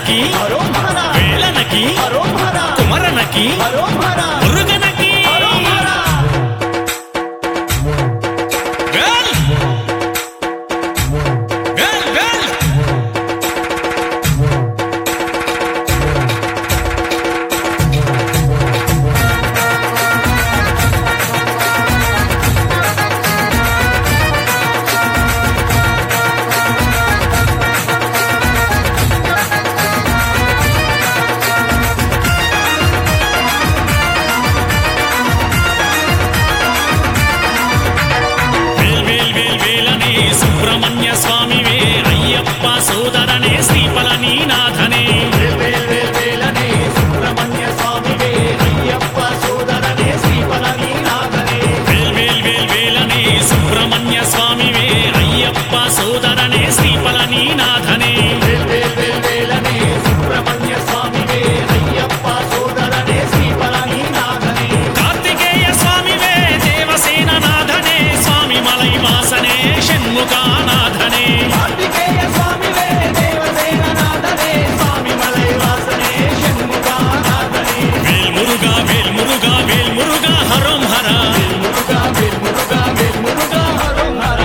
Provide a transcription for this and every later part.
వేలనకి హరోహర వేలనకి హరోహర కుమరనకి హరోహర మురుగనకి హరోహర వేల్ వేల్ వేల్ వేల్ వేల్ వేల్ వేలనే సుబ్రహ్మణ్య స్వామివే అయ్యప్ప సోదరనే శ్రీపలని నాథనే వేలనే సుబ్రహ్మణ్య స్వామివే అయ్యప్ప సోదరనే శ్రీపలని నాథనే వేల్ వేల్ వేల్ వేలనే సుబ్రహ్మణ్య స్వామివే అయ్యప్ప సోదరనే శ్రీపలని నాథనే వేలనే సుబ్రహ్మణ్య స్వామివే అయ్యప్ప సోదరనే శ్రీపలని నాథనే కార్తికేయ స్వామివే దేవసేన నాథనే స్వామి మలై వాసనే షణ్ముఖానాథనే కార్తికేయ స్వామివే దేవసేన నాథనే స్వామి మలై వాసనే షణ్ముఖానాథనే వేల్ మురుగా వేల్ మురుగా వేల్ మురుగా హరోం హర మురుగా వేల్ మురుగా వేల్ మురుగా హరోహర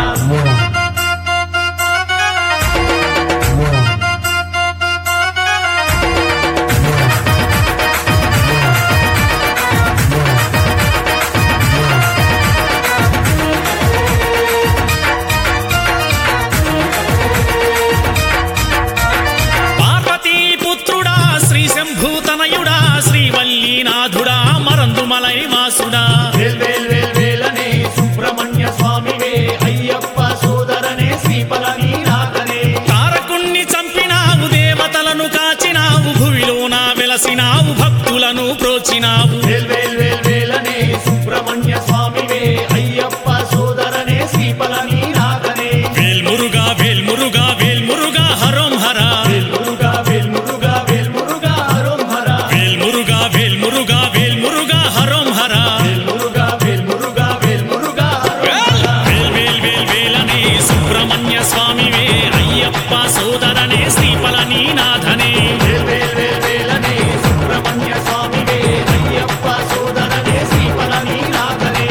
పార్వతీ పుత్రుడా శ్రీ శంభూతనయుడా శ్రీవల్లీనాథుడా మరందుమలై వాసుడా వేల్ వేల్ వేల్ వేలనే సుబ్రహ్మణ్య స్వామివే అయ్యప్ప సోదరనే శ్రీపలని నాథనే తారకుణ్ణి చంపినావు దేవతలను కాచినావు భువిలోన వెలసినావు భక్తులను ప్రోచినావు వేల్ వేల్ వేల్ వేలనే సుబ్రహ్మణ్య స్వామివే అయ్యప్ప సోదరనే శ్రీపలని నాథనే వేల్ మురుగా వేల్ మురుగా వేల్ మురుగా హరోం హర వేల్ మురుగా వేల్ మురుగా వేల్ మురుగా హరోహర వేల్ మురుగా వేల్ మురుగా వేల్ మురుగా హరోం హర వేల్ మురుగా వేల్ మురుగా వేల్ మురుగా వేల్ హరోహర వేల్ వేల్ వేల్ వేలనే సుబ్రహ్మణ్య స్వామివే అయ్యప్ప సోదరనే శ్రీపలని నాథనే వేల్ వేల్ వేల్ వేలనే సుబ్రహ్మణ్య స్వామివే అయ్యప్ప సోదరనే శ్రీపలని నాథనే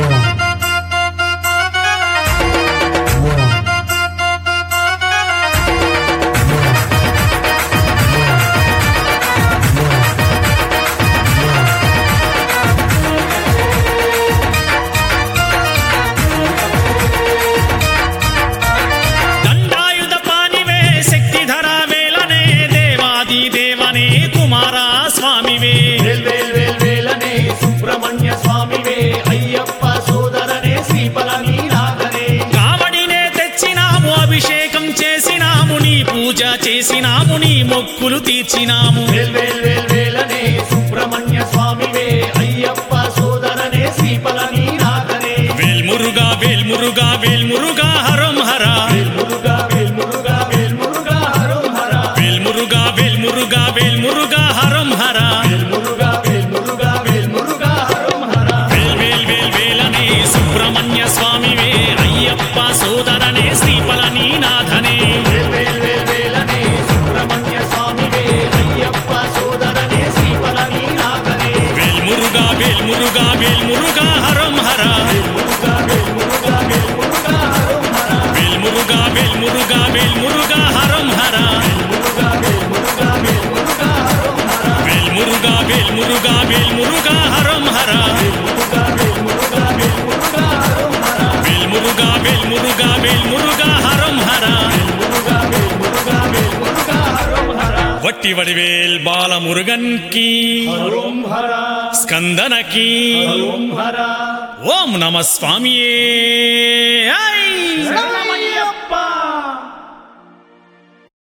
దండాయుధ పానివే శక్తిధర వేలనే దేవాది దేవనే కుమారా స్వామివే వేల్ వేల్ వేల్ వేలనే సుబ్రహ్మణ్య స్వామివే అయ్యప్ప సోదరనే శ్రీపలని నాథనే కావడినే తెచ్చినాము అభిషేకం చేసినాము నీ పూజ చేసినాము నీ మొక్కులు తీర్చినాము వేల్ వేల్ వేల్ వేలనే సుబ్రహ్మణ్య స్వామివే అయ్యప్ప సోదరనే శ్రీపలని నాథనే వేల్ మురుగా వేల్ మురుగా వేల్ మురుగా హరం హర వేల్ మురుగా వేల్ మురుగా వేల్ మురుగా హరోహర వేల్ మురుగా వేల్ మురుగా వేల్ మురుగా హరం హర వేల్ మురుగా వేల్ మురుగా వేల్ మురుగా హరోహర వేల్ వేల్ వేల్ వేలనే సుబ్రహ్మణ్య స్వామివే అయ్యప్ప సోదరనే శ్రీపలని నాథనే వేల్ వేల్ వేల్ వేలనే సుబ్రహ్మణ్య స్వామివే అయ్యప్ప సోదరనే శ్రీపలని నాథనే వేల్ మురుగా వేల్ మురుగా వేల్ మురుగా హరం హర వేల్ మురుగా వేల్ మురుగా వేల్ మురుగా హరోహర వేల్ మురుగా వేల్ మురుగా వేల్ మురుగా హరం హర మురుగా వేల్ మురుగా వేల్ మురుగా హరోహర వేల్ మురుగా వేల్ మురుగా వేల్ మురుగా హరం హర మురుగా వేల్ మురుగా వేల్ మురుగా హరోహర వేల్ మురుగా వేల్ మురుగా వేల్ మురుగా హరం హర మురుగా వేల్ మురుగా వేల్ మురుగా హరోహర వట్టి వడివేల్ బాల మురుగన్ కి హరోహర స్కందనకి హరోహర ఓం నమ స్వామియే ఐ!